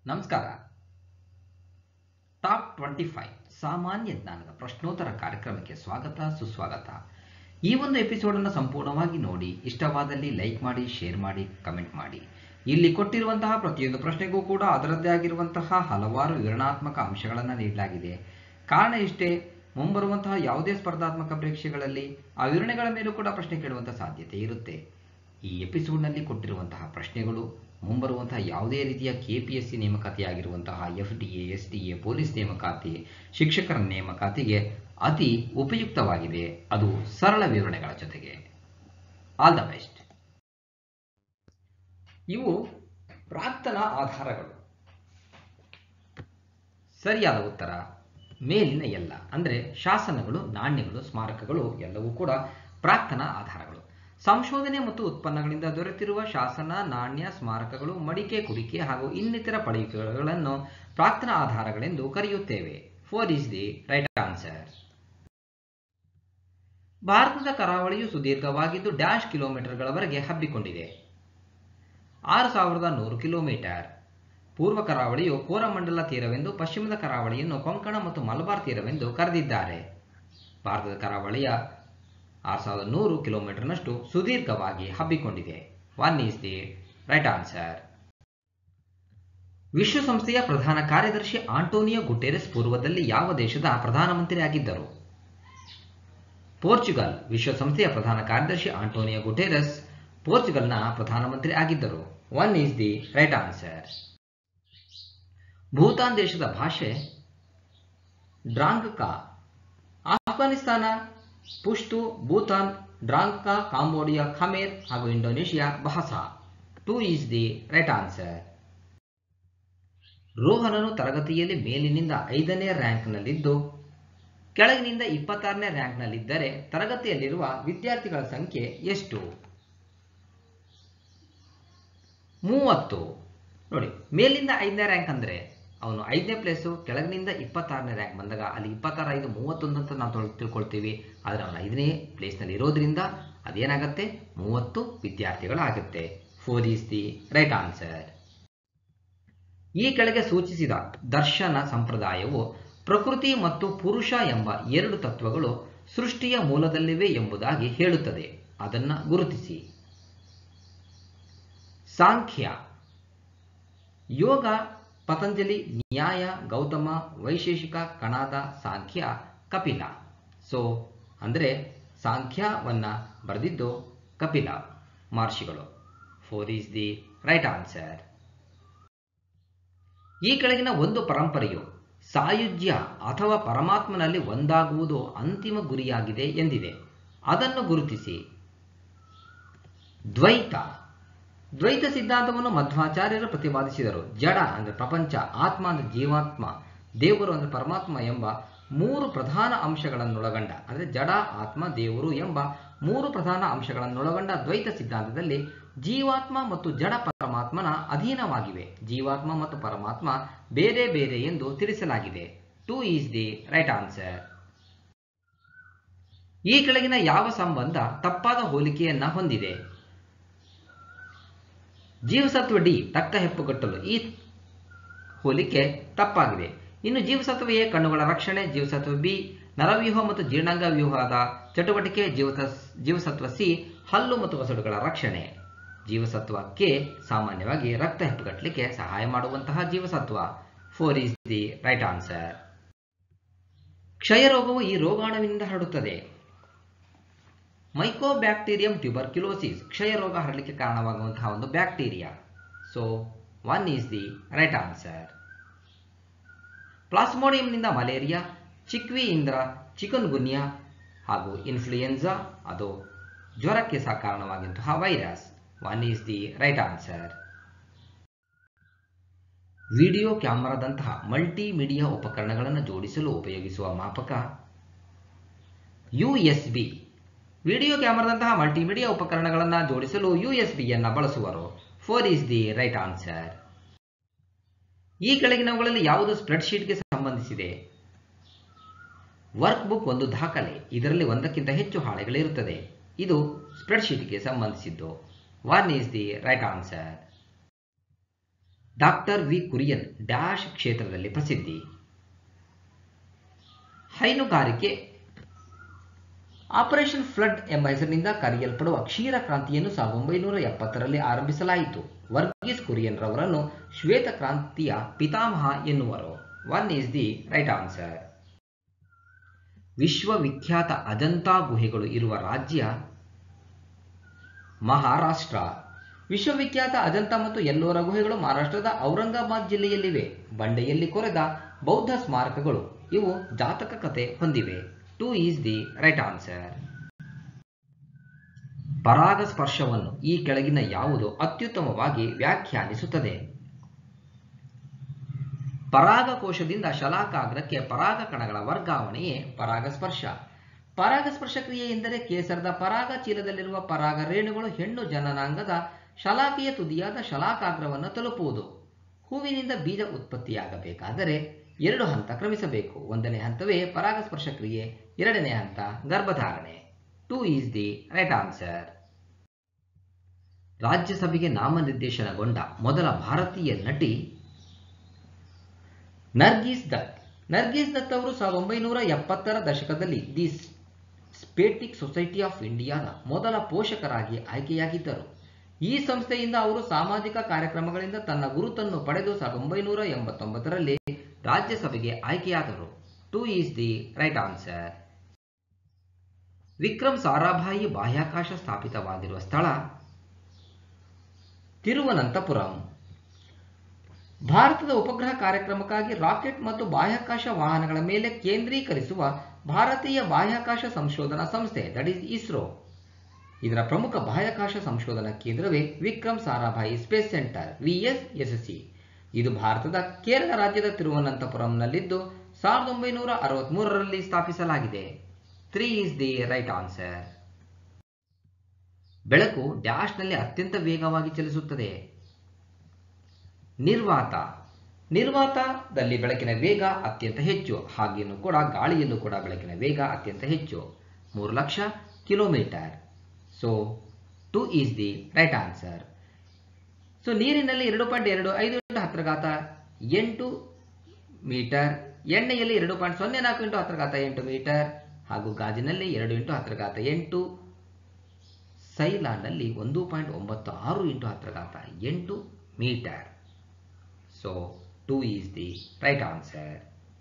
ನಮಸ್ಕಾರ top twenty five ಸಾಮಾನ್ಯ ಜ್ಞಾನದ ಪ್ರಶ್ನೋತ್ತರ ಕಾರ್ಯಕ್ರಮಕ್ಕೆ ಸ್ವಾಗತ ಸುಸ್ವಾಗತ ಈ ಒಂದು ಎಪಿಸೋಡನ್ನು ಸಂಪೂರ್ಣವಾಗಿ ನೋಡಿ ಇಷ್ಟವಾದಲ್ಲಿ ಲೈಕ್ ಮಾಡಿ ಶೇರ್ ಮಾಡಿ ಕಮೆಂಟ್ ಮಾಡಿ ಇಲ್ಲಿ ಕೊಟ್ಟಿರುವಂತಹ ಪ್ರತಿಯೊಂದು ಪ್ರಶ್ನೆಗೂ ಕೂಡ ಅದರದ್ದೇ ಆಗಿರುವಂತಹ ಹಲವಾರು ವಿವರಣಾತ್ಮಕ ಅಂಶಗಳನ್ನು ನೀಡಲಾಗಿದೆ ಕಾರಣ ಇಷ್ಟೇ ಮುಂಬರುವಂತಹ ಯಾವುದೇ ಸ್ಪರ್ಧಾತ್ಮಕ ಪರೀಕ್ಷೆಗಳಲ್ಲಿ ಆ ವಿವರಣೆಗಳ ಮೇಲೂ ಕೂಡ ಪ್ರಶ್ನೆ ಕೇಳುವಂತಹ ಸಾಧ್ಯತೆ ಇರುತ್ತೆ ಈ ಎಪಿಸೋಡ್ನಲ್ಲಿ ಕೊಟ್ಟಿರುವಂತಹ ಪ್ರಶ್ನೆಗಳು ಮುಂಬರುವಂತಹ ಯಾವುದೇ ರೀತಿಯ ಕೆ ಪಿ ಎಸ್ ಸಿ ನೇಮಕಾತಿಯಾಗಿರುವಂತಹ F D A S D A police ನೇಮಕಾತಿ ಶಿಕ್ಷಕರ ನೇಮಕಾತಿಗೆ ಅತಿ ಉಪಯುಕ್ತವಾಗಿದೆ ಅದು ಸರಳ ವಿವರಣೆಗಳ ಜೊತೆಗೆ ಆಲ್ ದ ಬೆಸ್ಟ್ ಇವು ಪ್ರಾಕ್ತನ ಆಧಾರಗಳು ಸರಿಯಾದ ಉತ್ತರ ಮೇಲಿನ ಎಲ್ಲ ಅಂದರೆ ಶಾಸನಗಳು ನಾಣ್ಯಗಳು ಸ್ಮಾರಕಗಳು ಎಲ್ಲವೂ ಕೂಡ ಪ್ರಾಕ್ತನ ಆಧಾರಗಳು ಸಂಶೋಧನೆ ಮತ್ತು ಉತ್ಪನ್ನಗಳಿಂದ ದೊರೆತಿರುವ ಶಾಸನ ನಾಣ್ಯ ಸ್ಮಾರಕಗಳು ಮಡಿಕೆ ಕುಡಿಕೆ ಹಾಗೂ ಇನ್ನಿತರ ಪಡಿಕೆಗಳನ್ನು ಪ್ರಾಕ್ತನ ಆಧಾರಗಳೆಂದು ಕರೆಯುತ್ತೇವೆ four is the right answer ಭಾರತದ ಕರಾವಳಿಯು ಸುದೀರ್ಘವಾಗಿದ್ದು ಡ್ಯಾಶ್ ಕಿಲೋಮೀಟರ್ಗಳವರೆಗೆ ಹಬ್ಬಿಕೊಂಡಿದೆ ಆರು ಸಾವಿರದ ನೂರು ಕಿಲೋಮೀಟರ್ ಪೂರ್ವ ಕರಾವಳಿಯು ಕೋರಮಂಡಲ ತೀರವೆಂದು ಪಶ್ಚಿಮದ ಕರಾವಳಿಯನ್ನು ಕೊಂಕಣ ಮತ್ತು ಮಲಬಾರ್ ತೀರವೆಂದು ಕರೆದಿದ್ದಾರೆ ಭಾರತದ ಕರಾವಳಿಯ ಆರು ಸಾವಿರದ ನೂರು ಕಿಲೋಮೀಟರ್ನಷ್ಟು ಸುದೀರ್ಘವಾಗಿ ಹಬ್ಬಿಕೊಂಡಿದೆ one is the right answer ವಿಶ್ವಸಂಸ್ಥೆಯ ಪ್ರಧಾನ ಕಾರ್ಯದರ್ಶಿ ಆಂಟೋನಿಯೋ ಗುಟೆರೆಸ್ ಪೂರ್ವದಲ್ಲಿ ಯಾವ ದೇಶದ ಪ್ರಧಾನಮಂತ್ರಿ ಆಗಿದ್ದರು ಪೋರ್ಚುಗಲ್ ವಿಶ್ವಸಂಸ್ಥೆಯ ಪ್ರಧಾನ ಕಾರ್ಯದರ್ಶಿ ಆಂಟೋನಿಯೋ ಗುಟೆರೆಸ್ ಪೋರ್ಚುಗಲ್ನ ಪ್ರಧಾನಮಂತ್ರಿ ಆಗಿದ್ದರು one is the right answer Bhutan ದೇಶದ ಭಾಷೆ ಡ್ರಾಂಗ್ಕಾ ಆಫ್ಘಾನಿಸ್ತಾನ ಪುಷ್ಟು ಭೂತಾನ್ ಡ್ರಾಂಗ್ಕಾ ಕಾಂಬೋಡಿಯಾ ಖಮೇರ್ ಹಾಗೂ Indonesia Bahasa two is the right answer ರೋಹನನು ತರಗತಿಯಲ್ಲಿ ಮೇಲಿನಿಂದ ಐದನೇ ರ್ಯಾಂಕ್ನಲ್ಲಿದ್ದು ಕೆಳಗಿನಿಂದ ಇಪ್ಪತ್ತಾರನೇ ರ್ಯಾಂಕ್ನಲ್ಲಿದ್ದರೆ ತರಗತಿಯಲ್ಲಿರುವ ವಿದ್ಯಾರ್ಥಿಗಳ ಸಂಖ್ಯೆ ಎಷ್ಟು ಮೂವತ್ತು ನೋಡಿ ಮೇಲಿಂದ ಐದನೇ ರ್ಯಾಂಕ್ ಅಂದರೆ ಅವನು ಐದನೇ ಪ್ಲೇಸು ಕೆಳಗಿನಿಂದ ಇಪ್ಪತ್ತಾರನೇ ರ್ಯಾಂಕ್ ಬಂದಾಗ ಅಲ್ಲಿ ಇಪ್ಪತ್ತಾರು ಐದು ಮೂವತ್ತೊಂದು ಅಂತ ನಾವು ತೊಳ್ ತಿಳ್ಕೊಳ್ತೀವಿ ಆದರೆ ಅವನು ಐದನೇ ಪ್ಲೇಸ್ನಲ್ಲಿ ಇರೋದ್ರಿಂದ ಅದೇನಾಗುತ್ತೆ ಮೂವತ್ತು ವಿದ್ಯಾರ್ಥಿಗಳಾಗುತ್ತೆ four is the right answer ಈ ಕೆಳಗೆ ಸೂಚಿಸಿದ ದರ್ಶನ ಸಂಪ್ರದಾಯವು ಪ್ರಕೃತಿ ಮತ್ತು ಪುರುಷ ಎಂಬ ಎರಡು ತತ್ವಗಳು ಸೃಷ್ಟಿಯ ಮೂಲದಲ್ಲಿವೆ ಎಂಬುದಾಗಿ ಹೇಳುತ್ತದೆ ಅದನ್ನು ಗುರುತಿಸಿ ಸಾಂಖ್ಯ ಯೋಗ ಪತಂಜಲಿ ನ್ಯಾಯ ಗೌತಮ ವೈಶೇಷಿಕ ಕಣಾದ ಸಾಂಖ್ಯ ಕಪಿಲ ಸೊ ಅಂದರೆ ಸಾಂಖ್ಯವನ್ನ ಬರೆದಿದ್ದು ಕಪಿಲ ಮಹರ್ಷಿಗಳು four is the right answer ಈ ಕೆಳಗಿನ ಒಂದು ಪರಂಪರೆಯು ಸಾಯುಜ್ಯ ಅಥವಾ ಪರಮಾತ್ಮನಲ್ಲಿ ಒಂದಾಗುವುದು ಅಂತಿಮ ಗುರಿಯಾಗಿದೆ ಎಂದಿದೆ ಅದನ್ನು ಗುರುತಿಸಿ ದ್ವೈತ ದ್ವೈತ ಸಿದ್ಧಾಂತವನ್ನು ಮಧ್ವಾಚಾರ್ಯರು ಪ್ರತಿಪಾದಿಸಿದರು ಜಡ ಅಂದರೆ ಪ್ರಪಂಚ ಆತ್ಮ ಅಂದರೆ ಜೀವಾತ್ಮ ದೇವರು ಅಂದರೆ ಪರಮಾತ್ಮ ಎಂಬ ಮೂರು ಪ್ರಧಾನ ಅಂಶಗಳನ್ನೊಳಗೊಂಡ ಅಂದರೆ ಜಡ ಆತ್ಮ ದೇವರು ಎಂಬ ಮೂರು ಪ್ರಧಾನ ಅಂಶಗಳನ್ನೊಳಗೊಂಡ ದ್ವೈತ ಸಿದ್ಧಾಂತದಲ್ಲಿ ಜೀವಾತ್ಮ ಮತ್ತು ಜಡ ಪರಮಾತ್ಮನ ಅಧೀನವಾಗಿವೆ ಜೀವಾತ್ಮ ಮತ್ತು ಪರಮಾತ್ಮ ಬೇರೆ ಬೇರೆ ಎಂದು ತಿಳಿಸಲಾಗಿದೆ two is the right answer ಈ ಕೆಳಗಿನ ಯಾವ ಸಂಬಂಧ ತಪ್ಪಾದ ಹೋಲಿಕೆಯನ್ನ ಹೊಂದಿದೆ ಜೀವಸತ್ವ ಡಿ ತಕ್ಕ ಹೆಪ್ಪುಗಟ್ಟಲು ಈ ಹೋಲಿಕೆ ತಪ್ಪಾಗಿದೆ ಇನ್ನು ಜೀವಸತ್ವ ಎ ಕಣ್ಣುಗಳ ರಕ್ಷಣೆ ಜೀವಸತ್ವ ಬಿ ನರವ್ಯೂಹ ಮತ್ತು ಜೀರ್ಣಾಂಗ ವ್ಯೂಹದ ಚಟುವಟಿಕೆ ಜೀವತ ಜೀವಸತ್ವ ಸಿ ಹಲ್ಲು ಮತ್ತು ವಸಡುಗಳ ರಕ್ಷಣೆ ಜೀವಸತ್ವ ಕೆ ಸಾಮಾನ್ಯವಾಗಿ ರಕ್ತ ಹೆಪ್ಪುಗಟ್ಟಲಿಕ್ಕೆ ಸಹಾಯ ಮಾಡುವಂತಹ ಜೀವಸತ್ವ four is the right answer ಕ್ಷಯರೋಗವು ಈ ರೋಗಾಣುವಿನಿಂದ ಹರಡುತ್ತದೆ ಮೈಕೋಬ್ಯಾಕ್ಟೀರಿಯಂ ಟ್ಯೂಬರ್ಕ್ಯುಲೋಸಿಸ್ ಕ್ಷಯರೋಗ ಹರಡಲಿಕ್ಕೆ ಕಾರಣವಾಗುವಂತಹ ಒಂದು bacteria so one is the right answer ಪ್ಲಾಸ್ಮೋಡಿಯಂನಿಂದ ಮಲೇರಿಯಾ ಚಿಕ್ವಿಯಿಂದ ಚಿಕನ್ ಗುನ್ಯಾ ಹಾಗೂ ಇನ್ಫ್ಲೂಯೆನ್ಸಾ ಅದು ಜ್ವರಕ್ಕೆ ಸಹ ಕಾರಣವಾದಂತಹ virus one is the right answer video ಕ್ಯಾಮರಾದಂತಹ ಮಲ್ಟಿಮೀಡಿಯಾ ಉಪಕರಣಗಳನ್ನು ಜೋಡಿಸಲು ಉಪಯೋಗಿಸುವ ಮಾಪಕ ಯು ಎಸ್ ಬಿ ವಿಡಿಯೋ ಕ್ಯಾಮರಾದಂತಹ ಮಲ್ಟಿಮೀಡಿಯಾ ಉಪಕರಣಗಳನ್ನು ಜೋಡಿಸಲು ಯು ಎಸ್ ಬಿಯನ್ನು ಬಳಸುವರು four is the right answer ಈ ಕೆಳಗಿನವುಗಳಲ್ಲಿ ಯಾವುದು ಸ್ಪ್ರೆಡ್ಶೀಟ್ಗೆ ಸಂಬಂಧಿಸಿದೆ ವರ್ಕ್ ಬುಕ್ ಒಂದು ದಾಖಲೆ ಇದರಲ್ಲಿ ಒಂದಕ್ಕಿಂತ ಹೆಚ್ಚು ಹಾಳೆಗಳಿರುತ್ತದೆ ಇದು ಸ್ಪ್ರೆಡ್ಶೀಟ್ಗೆ ಸಂಬಂಧಿಸಿದ್ದು one is the right answer doctor V Kurien dash ಕ್ಷೇತ್ರದಲ್ಲಿ ಪ್ರಸಿದ್ಧಿ ಹೈನುಗಾರಿಕೆ ಆಪರೇಷನ್ ಫ್ಲಡ್ ಎಂಬ ಹೆಸರಿನಿಂದ ಕರೆಯಲ್ಪಡುವ ಕ್ಷೀರ ಕ್ರಾಂತಿಯನ್ನು ಸಾವಿರದ ಒಂಬೈನೂರ ಎಪ್ಪತ್ತರಲ್ಲಿ ಆರಂಭಿಸಲಾಯಿತು ವರ್ಗೀಸ್ ಕುರಿಯನ್ ರವರನ್ನು ಶ್ವೇತ ಕ್ರಾಂತಿಯ ಪಿತಾಮಹ ಎನ್ನುವರು one is the right answer ವಿಶ್ವವಿಖ್ಯಾತ ಅಜಂತಾ ಗುಹೆಗಳು ಇರುವ ರಾಜ್ಯ ಮಹಾರಾಷ್ಟ್ರ ವಿಶ್ವವಿಖ್ಯಾತ ಅಜಂತಾ ಮತ್ತು ಎಲ್ಲೋರ ಗುಹೆಗಳು ಮಹಾರಾಷ್ಟ್ರದ ಔರಂಗಾಬಾದ್ ಜಿಲ್ಲೆಯಲ್ಲಿವೆ ಬಂಡೆಯಲ್ಲಿ ಕೊರೆದ ಬೌದ್ಧ ಸ್ಮಾರಕಗಳು ಇವು ಜಾತಕ ಕಥೆ ಹೊಂದಿವೆ two is the right answer ಪರಾಗಸ್ಪರ್ಶವನ್ನು ಈ ಕೆಳಗಿನ ಯಾವುದು ಅತ್ಯುತ್ತಮವಾಗಿ ವ್ಯಾಖ್ಯಾನಿಸುತ್ತದೆ ಪರಾಗಕೋಶದಿಂದ ಶಲಾಕಾಗ್ರಕ್ಕೆ ಪರಾಗ ಕಣಗಳ ವರ್ಗಾವಣೆಯೇ ಪರಾಗಸ್ಪರ್ಶ ಪರಾಗಸ್ಪರ್ಶ ಕ್ರಿಯೆ ಎಂದರೆ ಕೇಸರದ ಪರಾಗ ಚೀಲದಲ್ಲಿರುವ ಪರಾಗ ರೇಣುಗಳು ಹೆಣ್ಣು ಜನನಾಂಗದ ಶಲಾಕೆಯ ತುದಿಯಾದ ಶಲಾಕಾಗ್ರವನ್ನು ತಲುಪುವುದು ಹೂವಿನಿಂದ ಬೀಜ ಉತ್ಪತ್ತಿಯಾಗಬೇಕಾದರೆ ಎರಡು ಹಂತ ಕ್ರಮಿಸಬೇಕು ಒಂದನೇ ಹಂತವೇ ಪರಾಗಸ್ಪರ್ಶ ಕ್ರಿಯೆ ಎರಡನೇ ಹಂತ ಗರ್ಭಧಾರಣೆ two is the right answer ರಾಜ್ಯಸಭೆಗೆ ನಾಮನಿರ್ದೇಶನಗೊಂಡ ಮೊದಲ ಭಾರತೀಯ ನಟಿ ನರ್ಗೀಸ್ ದತ್ ನರ್ಗೀಸ್ ದತ್ ಅವರು ಸಾವಿರದ ಒಂಬೈನೂರ ಎಪ್ಪತ್ತರ ದಶಕದಲ್ಲಿ ದಿ ಸ್ಪೇಟಿಕ್ ಸೊಸೈಟಿ ಆಫ್ ಇಂಡಿಯಾದ ಮೊದಲ ಪೋಷಕರಾಗಿ ಆಯ್ಕೆಯಾಗಿದ್ದರು ಈ ಸಂಸ್ಥೆಯಿಂದ ಅವರು ಸಾಮಾಜಿಕ ಕಾರ್ಯಕ್ರಮಗಳಿಂದ ತನ್ನ ಗುರುತನ್ನು ಪಡೆದು ಸಾವಿರದ ಒಂಬೈನೂರ ಎಂಬತ್ತೊಂಬತ್ತರಲ್ಲಿ ರಾಜ್ಯಸಭೆಗೆ ಆಯ್ಕೆಯಾದರು two is the right answer Vikram Sarabhai ಬಾಹ್ಯಾಕಾಶ ಸ್ಥಾಪಿತವಾಗಿರುವ ಸ್ಥಳ ತಿರುವನಂತಪುರಂ ಭಾರತದ ಉಪಗ್ರಹ ಕಾರ್ಯಕ್ರಮಕ್ಕಾಗಿ ರಾಕೆಟ್ ಮತ್ತು ಬಾಹ್ಯಾಕಾಶ ವಾಹನಗಳ ಮೇಲೆ ಕೇಂದ್ರೀಕರಿಸುವ ಭಾರತೀಯ ಬಾಹ್ಯಾಕಾಶ ಸಂಶೋಧನಾ ಸಂಸ್ಥೆ ದಟ್ ಈಸ್ ಇಸ್ರೋ ಇದರ ಪ್ರಮುಖ ಬಾಹ್ಯಾಕಾಶ ಸಂಶೋಧನಾ ಕೇಂದ್ರವೇ Vikram Sarabhai space centre VSSC ಇದು ಭಾರತದ ಕೇರಳ ರಾಜ್ಯದ ತಿರುವನಂತಪುರಂನಲ್ಲಿದ್ದು ಸಾವಿರದ ಒಂಬೈನೂರ ಅರವತ್ಮೂರರಲ್ಲಿ ಸ್ಥಾಪಿಸಲಾಗಿದೆ three is the right answer ಬೆಳಕು ಡ್ಯಾಶ್ನಲ್ಲಿ ಅತ್ಯಂತ ವೇಗವಾಗಿ ಚಲಿಸುತ್ತದೆ ನಿರ್ವಾತ ನಿರ್ವಾತದಲ್ಲಿ ಬೆಳಕಿನ ವೇಗ ಅತ್ಯಂತ ಹೆಚ್ಚು ಹಾಗೇನು ಕೂಡ ಗಾಳಿಯಲ್ಲೂ ಕೂಡ ಬೆಳಕಿನ ವೇಗ ಅತ್ಯಂತ ಹೆಚ್ಚು ಮೂರು lakh kilometre so two is the right answer so ನೀರಿನಲ್ಲಿ ಎರಡು ಪಾಯಿಂಟ್ ಎರಡು ಐದು ಇಂಟು ಹತ್ತರ ಘಾತ ಎಂಟು ಮೀಟರ್ ಎಣ್ಣೆಯಲ್ಲಿ ಎರಡು ಪಾಯಿಂಟ್ ಸೊನ್ನೆ ನಾಲ್ಕು ಇಂಟು ಹತ್ತರ ಘಾತ ಎಂಟು ಮೀಟರ್ ಹಾಗೂ ಗಾಜಿನಲ್ಲಿ ಎರಡು ಇಂಟು ಹತ್ತರ ಘಾತ ಎಂಟು ಸೈಲಾನಲ್ಲಿ ಒಂದು ಪಾಯಿಂಟ್ ಒಂಬತ್ತು ಆರು ಇಂಟು ಹತ್ತರ ಘಾತ ಎಂಟು metre so two is the right answer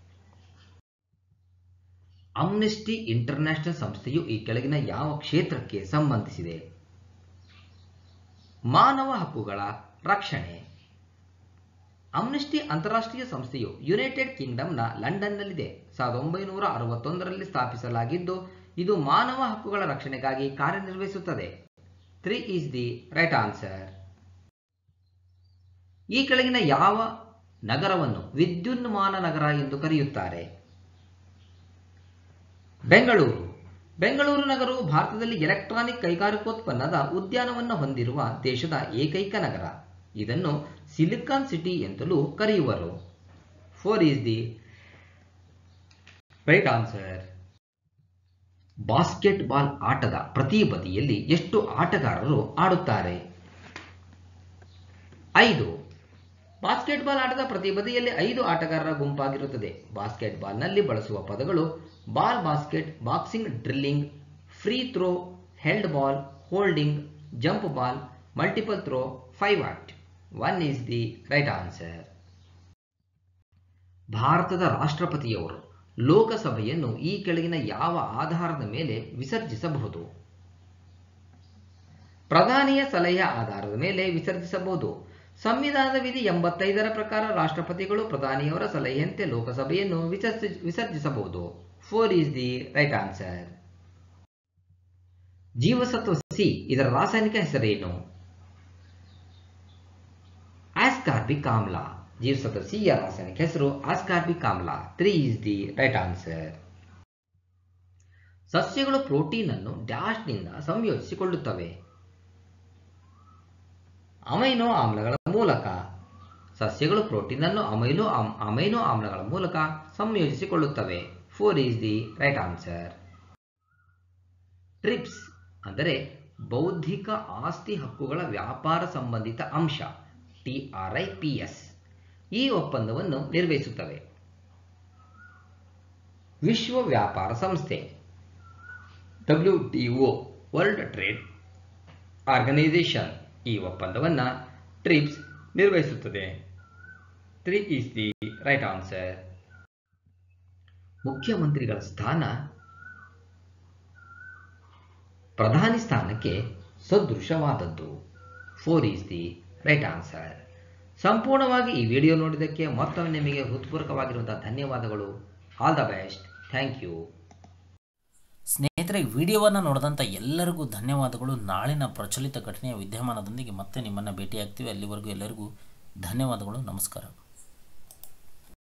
Amnesty International ಸಂಸ್ಥೆಯು ಈ ಕೆಳಗಿನ ಯಾವ ಕ್ಷೇತ್ರಕ್ಕೆ ಸಂಬಂಧಿಸಿದೆ ಮಾನವ ಹಕ್ಕುಗಳ ರಕ್ಷಣೆ ಅಮ್ನೆಸ್ಟಿ ಅಂತಾರಾಷ್ಟ್ರೀಯ ಸಂಸ್ಥೆಯು ಯುನೈಟೆಡ್ ಕಿಂಗ್ಡಮ್ನ ಲಂಡನ್ನಲ್ಲಿದೆ ಸಾವಿರದ ಒಂಬೈನೂರ ಅರವತ್ತೊಂದರಲ್ಲಿ ಸ್ಥಾಪಿಸಲಾಗಿದ್ದು ಇದು ಮಾನವ ಹಕ್ಕುಗಳ ರಕ್ಷಣೆಗಾಗಿ ಕಾರ್ಯನಿರ್ವಹಿಸುತ್ತದೆ three is the right answer ಈ ಕೆಳಗಿನ ಯಾವ ನಗರವನ್ನು ವಿದ್ಯುನ್ಮಾನ ನಗರ ಎಂದು ಕರೆಯುತ್ತಾರೆ ಬೆಂಗಳೂರು ಬೆಂಗಳೂರು ನಗರವು ಭಾರತದಲ್ಲಿ ಎಲೆಕ್ಟ್ರಾನಿಕ್ ಕೈಗಾರಿಕೋತ್ಪನ್ನದ ಉದ್ಯಾನವನ್ನು ಹೊಂದಿರುವ ದೇಶದ ಏಕೈಕ ನಗರ ಇದನ್ನು ಸಿಲಿಕಾನ್ ಸಿಟಿ ಎಂತಲೂ ಕರೆಯುವರು four is the right answer basketball ಆಟದ ಪ್ರತಿ ಬದಿಯಲ್ಲಿ ಎಷ್ಟು ಆಟಗಾರರು ಆಡುತ್ತಾರೆ ಐದು ಬಾಸ್ಕೆಟ್ ಬಾಲ್ ಆಟದ ಪ್ರತಿ ಬದಿಯಲ್ಲಿ ಐದು ಆಟಗಾರರ ಗುಂಪಾಗಿರುತ್ತದೆ ಬಾಸ್ಕೆಟ್ ಬಾಲ್ನಲ್ಲಿ ಬಳಸುವ ಪದಗಳು ball basket boxing drilling free throw held ball holding jump ball multiple throw five out one is the right answer ಭಾರತದ ರಾಷ್ಟ್ರಪತಿಯವರು ಲೋಕಸಭೆಯನ್ನು ಈ ಕೆಳಗಿನ ಯಾವ ಆಧಾರದ ಮೇಲೆ ವಿಸರ್ಜಿಸಬಹುದು ಪ್ರಧಾನಿಯ ಸಲಹೆಯ ಆಧಾರದ ಮೇಲೆ ವಿಸರ್ಜಿಸಬಹುದು ಸಂವಿಧಾನದ ವಿಧಿ ಎಂಬತ್ತೈದರ ಪ್ರಕಾರ ರಾಷ್ಟ್ರಪತಿಗಳು ಪ್ರಧಾನಿಯವರ ಸಲಹೆಯಂತೆ ಲೋಕಸಭೆಯನ್ನು ವಿಸರ್ಜಿ ವಿಸರ್ಜಿಸಬಹುದು four is the right answer ಜೀವಸತ್ವ ಸಿ ಇದರ ರಾಸಾಯನಿಕ ಹೆಸರೇನು ಆಸ್ಕಾರ್ಬಿಕ್ ಆಮ್ಲ ಜೀವಸತ್ವ ಸಿ ಯ ರಾಸಾಯನಿಕ ಹೆಸರು ಆಸ್ಕಾರ್ಬಿಕ್ ಆಮ್ಲ three is the right answer ಸಸ್ಯಗಳು ಪ್ರೋಟೀನ್ ಅನ್ನು ಡ್ಯಾಶ್ನಿಂದ ಸಂಯೋಜಿಸಿಕೊಳ್ಳುತ್ತವೆ ಅಮೈನೋ ಆಮ್ಲಗಳ ಮೂಲಕ ಸಸ್ಯಗಳು ಪ್ರೋಟೀನ್ ಅನ್ನು ಅಮೈನೋ ಅಮೈನೋ ಆಮ್ಲಗಳ ಮೂಲಕ ಸಂಯೋಜಿಸಿಕೊಳ್ಳುತ್ತವೆ four is the right answer TRIPS ಅಂದರೆ ಬೌದ್ಧಿಕ ಆಸ್ತಿ ಹಕ್ಕುಗಳ ವ್ಯಾಪಾರ ಸಂಬಂಧಿತ ಅಂಶ T R I P S ಈ ಒಪ್ಪಂದವನ್ನು ನಿರ್ವಹಿಸುತ್ತವೆ ವಿಶ್ವ ವ್ಯಾಪಾರ ಸಂಸ್ಥೆ W T O world trade organisation ಈ ಒಪ್ಪಂದವನ್ನು ಟ್ರಿಪ್ಸ್ ನಿರ್ವಹಿಸುತ್ತದೆ three is the right answer ಮುಖ್ಯಮಂತ್ರಿಗಳ ಸ್ಥಾನ ಪ್ರಧಾನಿ ಸ್ಥಾನಕ್ಕೆ ಸದೃಶವಾದದ್ದು four is the right answer ಸಂಪೂರ್ಣವಾಗಿ ಈ ವಿಡಿಯೋ ನೋಡಿದ್ದಕ್ಕೆ ಮತ್ತೊಮ್ಮೆ ನಿಮಗೆ ಹೃತ್ಪೂರ್ವಕವಾಗಿರುವಂತಹ ಧನ್ಯವಾದಗಳು all the best thank you ಸ್ನೇಹಿತರೆ ವಿಡಿಯೋವನ್ನು ನೋಡಿದಂಥ ಎಲ್ಲರಿಗೂ ಧನ್ಯವಾದಗಳು ನಾಳಿನ ಪ್ರಚಲಿತ ಘಟನೆಯ ವಿದ್ಯಮಾನದೊಂದಿಗೆ ಮತ್ತೆ ನಿಮ್ಮನ್ನು ಭೇಟಿಯಾಗ್ತೀವಿ ಅಲ್ಲಿವರೆಗೂ ಎಲ್ಲರಿಗೂ ಧನ್ಯವಾದಗಳು ನಮಸ್ಕಾರ